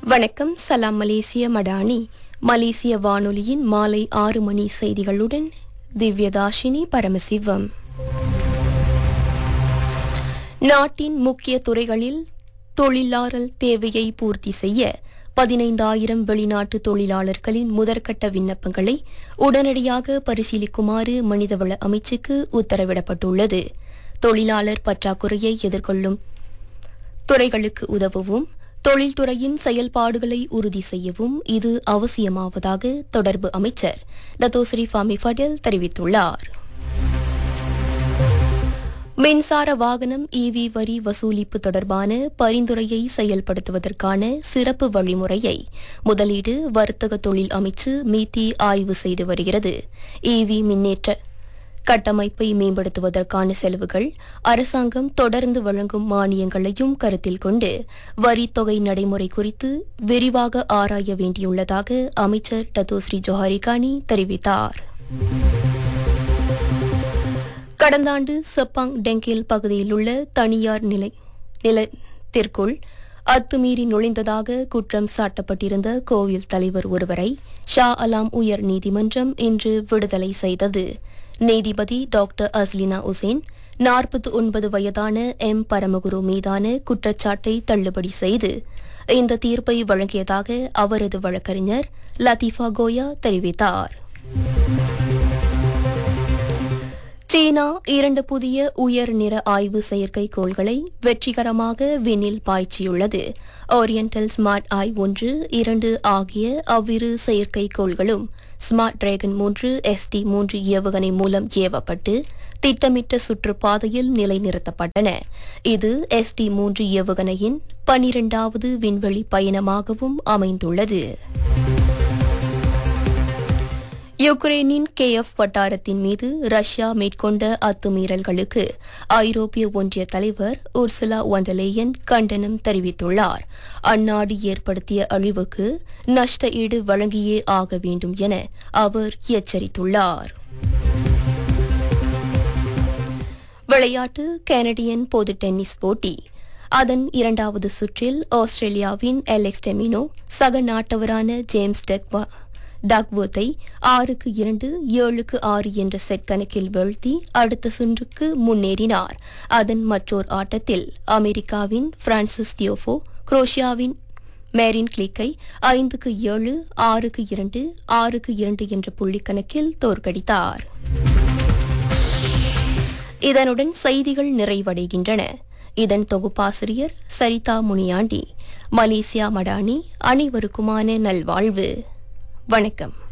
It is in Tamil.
வணக்கம் சலாம் மலேசிய மடானி மலேசிய வானொலியின் மாலை ஆறு மணி செய்திகளுடன் திவ்யதாஷினி பரமசிவம் நாட்டின் முக்கிய துறைகளில் தொழிலாளர் தேவையை பூர்த்தி செய்ய பதினைந்தாயிரம் வெளிநாட்டு தொழிலாளர்களின் முதற்கட்ட விண்ணப்பங்களை உடனடியாக பரிசீலிக்குமாறு மனிதவள அமைச்சுக்கு உத்தரவிடப்பட்டுள்ளது தொழிலாளர் பற்றாக்குறையை எதிர்கொள்ளும் துறைகளுக்கு உதவவும் தொழில்துறையின் செயல்பாடுகளை உறுதி செய்யவும் இது அவசியமாவதாக தொடர்பு அமைச்சர் தத்தோஸ்ரீ ஃபாமி ஃபடேல் தெரிவித்துள்ளார் மின்சார வாகனம் ஈவி வரி வசூலிப்பு தொடர்பான பரிந்துரையை செயல்படுத்துவதற்கான சிறப்பு வழிமுறையை முதலீடு வர்த்தக தொழில் அமைச்சு மீத்தி ஆய்வு செய்து வருகிறது ஈவி மின்னேற்ற கட்டமைப்பை மேம்படுத்துவதற்கான செலவுகள் அரசாங்கம் தொடர்ந்து வழங்கும் மானியங்களையும் கருத்தில் கொண்டு வரித்தொகை நடைமுறை குறித்து விரிவாக ஆராய வேண்டியுள்ளதாக அமைச்சர் டத்தோஸ்ரீ ஜோஹாரிகானி தெரிவித்தார் கடந்த ஆண்டு செப்பாங் டெங்கில் பகுதியில் உள்ள தனியார் நிலை நிலத்திற்குள் அத்துமீறி நுழைந்ததாக குற்றம் சாட்டப்பட்டிருந்த கோவில் தலைவர் ஒருவரை ஷா அலாம் உயர் நீதிமன்றம் இன்று விடுதலை செய்தது நீதிபதி டாக்டர் அஸ்லினா உசேன் நாற்பத்தி ஒன்பது வயதான எம் பரமகுரு மீதான குற்றச்சாட்டை தள்ளுபடி செய்து இந்த தீர்ப்பை வழங்கியதாக அவரது வழக்கறிஞர் லத்தீஃபா கோயா தெரிவித்தார் சீனா இரண்டு புதிய உயர் நிற ஆய்வு செயற்கைக்கோள்களை வெற்றிகரமாக விண்ணில் பாய்ச்சியுள்ளது ஓரியண்டல் ஸ்மார்ட் ஐ ஒன்று இரண்டு ஆகிய அவ்விரு செயற்கைக்கோள்களும் ஸ்மார்ட் டிராகன் மூன்று எஸ்டி மூன்று ஏவுகணை மூலம் ஏவப்பட்டு திட்டமிட்ட சுற்றுப்பாதையில் நிலைநிறுத்தப்பட்டன இது எஸ்டி மூன்று ஏவுகணையின் பனிரெண்டாவது விண்வெளி பயணமாகவும் அமைந்துள்ளது யுக்ரைனின் கேஎஃப் வட்டாரத்தின் மீது ரஷ்யா மேற்கொண்ட அத்துமீறல்களுக்கு ஐரோப்பிய ஒன்றிய தலைவர் உர்சுலா ஒண்டலேயன் கண்டனம் தெரிவித்துள்ளார் அந்நாடு ஏற்படுத்திய அழிவுக்கு நஷ்ட ஈடு வழங்கியே ஆக வேண்டும் என அவர் எச்சரித்துள்ளார் விளையாட்டு கனடியன் பொது டென்னிஸ் போட்டி அதன் இரண்டாவது சுற்றில் ஆஸ்திரேலியாவின் எலெக்ஸ் டெமினோ சக நாட்டவரான ஜேம்ஸ் டெக்வா டக்வர்த்தை ஆறுக்கு இரண்டு ஏழுக்கு ஆறு என்ற செட் கணக்கில் வீழ்த்தி அடுத்த சுற்றுக்கு முன்னேறினார் அதன் மற்றொரு ஆட்டத்தில் அமெரிக்காவின் பிரான்சிஸ் தியோஃபோ குரோஷியாவின் மேரின் கிளிக்கை ஐந்துக்கு ஏழு ஆறுக்கு இரண்டு ஆறுக்கு இரண்டு என்ற புள்ளி கணக்கில் தோற்கடித்தார் இதனுடன் செய்திகள் நிறைவடைகின்றன இதன் தொகுப்பாசிரியர் சரிதா முனியாண்டி மலேசியா மடானி அனைவருக்குமான நல்வாழ்வு வணக்கம்